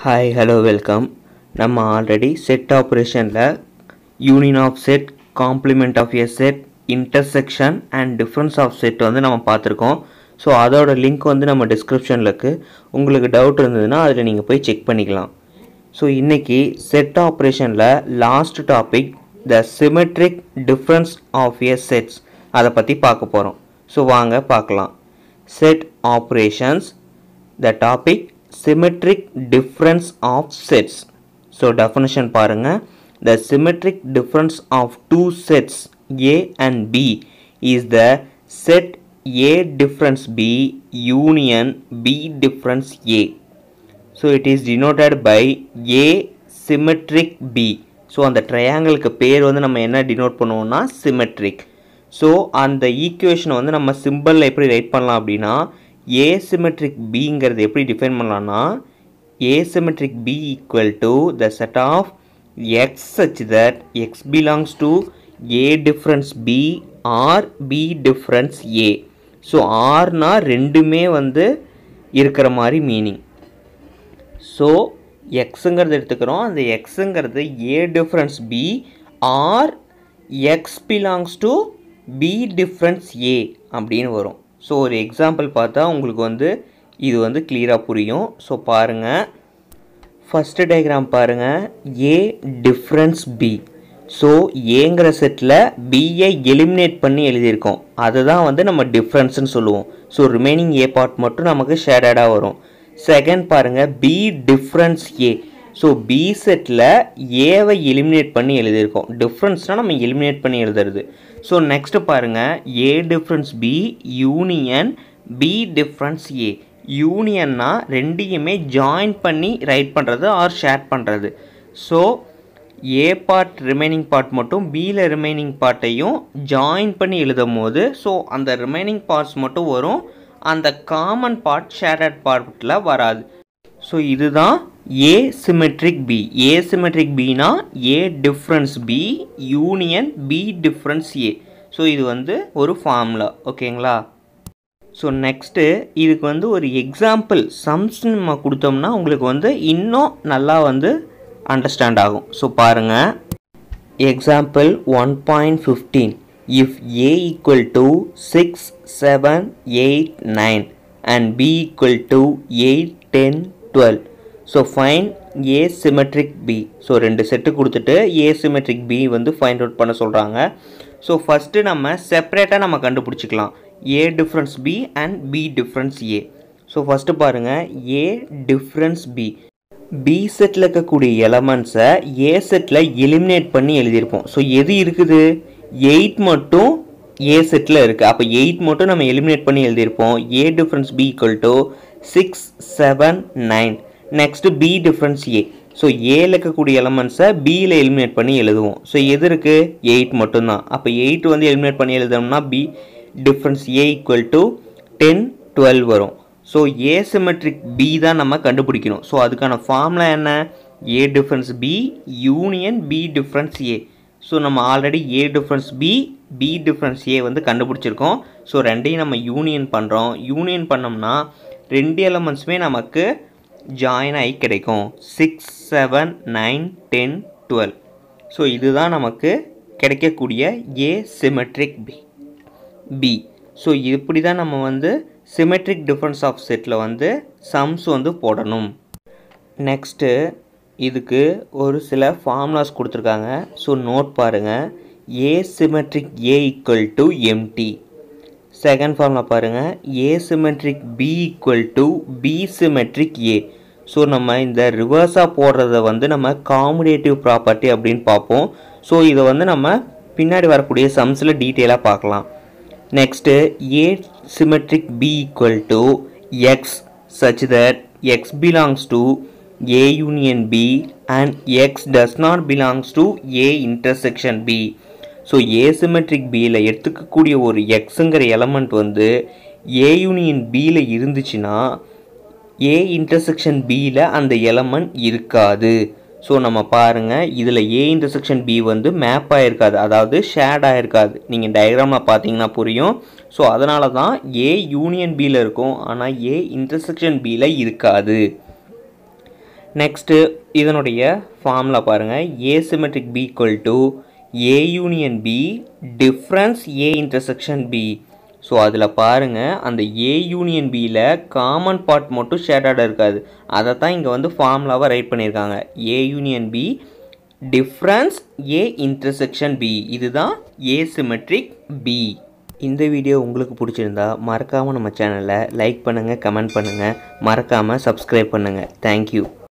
hi hello welcome நம்ம already set ஆப்ரேஷனில் union of set complement of a set intersection and difference of set வந்து நம்ம பார்த்துருக்கோம் so அதோட லிங்க் வந்து நம்ம டிஸ்கிரிப்ஷனில் இருக்குது உங்களுக்கு டவுட் இருந்ததுன்னா அதில் நீங்கள் போய் செக் பண்ணிக்கலாம் ஸோ இன்றைக்கி செட் ஆப்ரேஷனில் last topic the symmetric difference of a sets அதை பற்றி பார்க்க போகிறோம் ஸோ வாங்க பார்க்கலாம் set operations the topic symmetric difference of sets so definition பாருங்கள் the symmetric difference of two sets A and B is the set A difference B union B difference A so it is denoted by A symmetric B so அந்த ட்ரையாங்கிளுக்கு பேர் வந்து நம்ம என்ன denote பண்ணுவோம்னா symmetric so அந்த ஈக்குவேஷனை வந்து நம்ம சிம்பிளில் எப்படி ரைட் பண்ணலாம் அப்படின்னா ஏ சிமெட்ரிக் பிங்கிறது எப்படி டிஃபைன் பண்ணலாம்னா A symmetric B equal to the set of X such that X belongs to A difference B or B difference A so ஆர்னா ரெண்டுமே வந்து இருக்கிற மாதிரி மீனிங் ஸோ எக்ஸுங்கிறது எடுத்துக்கிறோம் அந்த எக்ஸுங்கிறது A difference B or X belongs to B difference A அப்படின்னு வரும் ஸோ ஒரு எக்ஸாம்பிள் பார்த்தா உங்களுக்கு வந்து இது வந்து கிளியராக புரியும் ஸோ பாருங்கள் ஃபஸ்ட்டு டயக்ராம் பாருங்கள் ஏ டிஃப்ரென்ஸ் பி ஸோ ஏங்கிற செட்டில் பியை எலிமினேட் பண்ணி எழுதியிருக்கோம் அதுதான் வந்து நம்ம டிஃப்ரென்ஸ்னு சொல்லுவோம் ஸோ ரிமைனிங் ஏ பார்ட் மட்டும் நமக்கு ஷேடடாக வரும் செகண்ட் பாருங்கள் B difference A so B செட்டில் ஏவை எலிமினேட் பண்ணி எழுதியிருக்கோம் டிஃப்ரென்ஸ்னால் நம்ம எலிமினேட் பண்ணி எழுதுறது ஸோ நெக்ஸ்ட் பாருங்கள் A difference B union B difference A யூனியன்னா ரெண்டையுமே ஜாயின் பண்ணி ரைட் பண்ணுறது ஆர் ஷேர் பண்ணுறது so A part remaining part மட்டும் பியில் ரிமைனிங் பார்ட்டையும் ஜாயின் பண்ணி எழுதும் போது ஸோ அந்த ரிமைனிங் பார்ட்ஸ் மட்டும் வரும் அந்த காமன் பார்ட் ஷேடட் பார்ட்டில் வராது ஸோ இதுதான் A symmetric B A symmetric பினா A difference B union B difference A so இது வந்து ஒரு ஃபார்முலா ஓகேங்களா ஸோ நெக்ஸ்ட்டு இதுக்கு வந்து ஒரு எக்ஸாம்பிள் சம்ஸ் நம்ம கொடுத்தோம்னா உங்களுக்கு வந்து இன்னும் நல்லா வந்து அண்டர்ஸ்டாண்ட் ஆகும் ஸோ பாருங்கள் example one point fifteen if A equal to six seven eight nine and B equal to eight ten twelve so find A symmetric B so ரெண்டு செட்டு கொடுத்துட்டு ஏ சிமெட்ரிக் பி வந்து find out பண்ண சொல்கிறாங்க so first நம்ம செப்பரேட்டாக நம்ம கண்டுபிடிச்சிக்கலாம் A difference B and B difference A so first பாருங்கள் ஏ டிஃப்ரென்ஸ் பி பி செட்டில் இருக்கக்கூடிய எலமெண்ட்ஸை ஏ செட்டில் எலிமினேட் பண்ணி எழுதியிருப்போம் ஸோ எது இருக்குது எயிட் மட்டும் ஏ செட்டில் இருக்குது அப்போ எயிட் மட்டும் நம்ம எலிமினேட் பண்ணி எழுதியிருப்போம் A difference B equal to six seven nine next B difference A so ஏல இருக்கக்கூடிய எலமெண்ட்ஸை பியில் எலிமினேட் பண்ணி எழுதுவோம் ஸோ எது இருக்குது எயிட் மட்டும்தான் அப்போ எயிட் வந்து எலிமினேட் பண்ணி எழுதணும்னா B difference A equal to ten twelve வரும் ஸோ ஏ சிமெட்ரிக் பி தான் நம்ம கண்டுபிடிக்கணும் ஸோ அதுக்கான ஃபார்முலா என்ன A difference B union B difference A so நம்ம already A difference B B difference A வந்து கண்டுபிடிச்சிருக்கோம் ஸோ ரெண்டையும் நம்ம யூனியன் பண்ணுறோம் யூனியன் பண்ணோம்னா ரெண்டு எலமெண்ட்ஸுமே நமக்கு ஜாயின் ஆகி கிடைக்கும் six seven nine ten twelve so இதுதான் நமக்கு கிடைக்கக்கூடிய A symmetric B B so இப்படி தான் நம்ம வந்து சிமெட்ரிக் டிஃப்ரென்ஸ் ஆஃப் செட்டில் வந்து சம்ஸ் வந்து போடணும் நெக்ஸ்ட்டு இதுக்கு ஒரு சில ஃபார்முலாஸ் கொடுத்துருக்காங்க ஸோ நோட் பாருங்கள் A symmetric A equal to empty second formula பாருங்கள் A symmetric B equal to B symmetric A so நம்ம இந்த ரிவர்ஸாக போடுறத வந்து நம்ம காமுடேட்டிவ் ப்ராப்பர்ட்டி அப்படின்னு பார்ப்போம் ஸோ இதை வந்து நம்ம பின்னாடி வரக்கூடிய சம்ஸில் டீட்டெயிலாக பார்க்கலாம் next A symmetric B equal to X such that X belongs to A union B and X does not belongs to A intersection B so A symmetric பியில் எடுத்துக்கக்கூடிய ஒரு எக்ஸுங்கிற எலமெண்ட் வந்து ஏ யூனியன் பியில் இருந்துச்சுன்னா ஏ இன்டர்செக்ஷன் பியில் அந்த element இருக்காது so நம்ம பாருங்கள் இதில் ஏ இன்டர்செக்ஷன் பி வந்து மேப் ஆகிருக்காது அதாவது ஷேட் ஆகிருக்காது நீங்கள் டயக்ராமில் பார்த்தீங்கன்னா புரியும் ஸோ அதனால தான் ஏ யூனியன் பியில் இருக்கும் ஆனால் ஏ இன்டர்செக்ஷன் பியில் இருக்காது நெக்ஸ்ட்டு இதனுடைய ஃபார்முலா பாருங்கள் A symmetric B equal to A union B difference A intersection B so அதில் பாருங்கள் அந்த ஏ யூனியன் பியில் காமன் பார்ட் மட்டும் ஷேடடாக இருக்காது அதை தான் இங்கே வந்து ஃபார்முலாவாக ரைட் பண்ணியிருக்காங்க A union B difference A intersection B இதுதான் ஏ சிமெட்ரிக் பி இந்த வீடியோ உங்களுக்கு பிடிச்சிருந்தா மறக்காமல் நம்ம சேனலை லைக் பண்ணுங்கள் கமெண்ட் பண்ணுங்கள் மறக்காமல் சப்ஸ்கிரைப் பண்ணுங்கள் தேங்க்யூ